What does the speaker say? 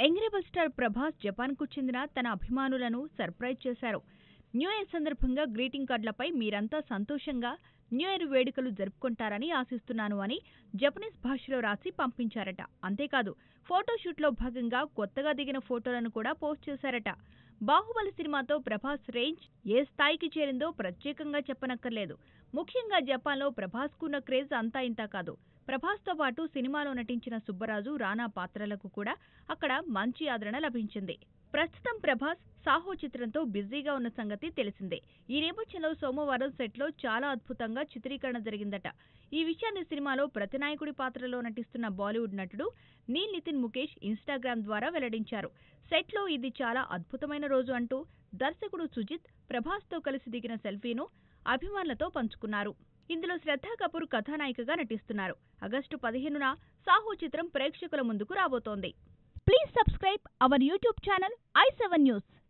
యంగ్రెబల్ star Prabhas జపాన్కు చెందిన తన అభిమానులను సర్ప్రైజ్ చేశారు న్యూ ఇయర్ సందర్భంగా గ్రీటింగ్ కార్డులపై మీరంతా సంతోషంగా న్యూ ఇయర్ వేడుకలు జరుపుకుంటారని ఆశిస్తున్నాను అని జపనీస్ భాషలో రాసి పంపించారట అంతేకాదు ఫోటోషూట్లో భాగంగా కొత్తగా దిగిన ఫోటోలను కూడా పోస్ట్ చేశారట బాహుబలి సినిమాతో ప్రభాస్ రేంజ్ ఏ స్థాయికి చేరిందో ప్రత్యేకంగా చెప్పనక్కర్లేదు ముఖ్యంగా జపాన్లో ప్రభాస్కున్న క్రేజ్ అంతా ఇంతా కాదు ప్రభాస్తో పాటు సినిమాలో నటించిన సుబ్బరాజు రానా పాత్రలకు కూడా అక్కడ మంచి ఆదరణ లభించింది ప్రస్తుతం ప్రభాస్ సాహో చిత్రంతో బిజీగా ఉన్న సంగతి తెలిసిందే ఈ నేపథ్యంలో సోమవారం సెట్లో చాలా అద్భుతంగా చిత్రీకరణ జరిగిందట ఈ విషయాన్ని సినిమాలో ప్రతినాయకుడి పాత్రలో నటిస్తున్న బాలీవుడ్ నటుడు నీల్ నితిన్ ముఖేష్ ఇన్స్టాగ్రామ్ ద్వారా వెల్లడించారు సెట్లో ఇది చాలా అద్భుతమైన రోజు అంటూ దర్శకుడు సుజిత్ ప్రభాస్తో కలిసి దిగిన సెల్ఫీను అభిమానులతో పంచుకున్నారు ఇందులో శ్రద్ధా కపూర్ కథానాయికగా నటిస్తున్నారు ఆగస్టు పదిహేనున సాహో చిత్రం ప్రేక్షకుల ముందుకు రాబోతోంది please subscribe our YouTube channel I seven news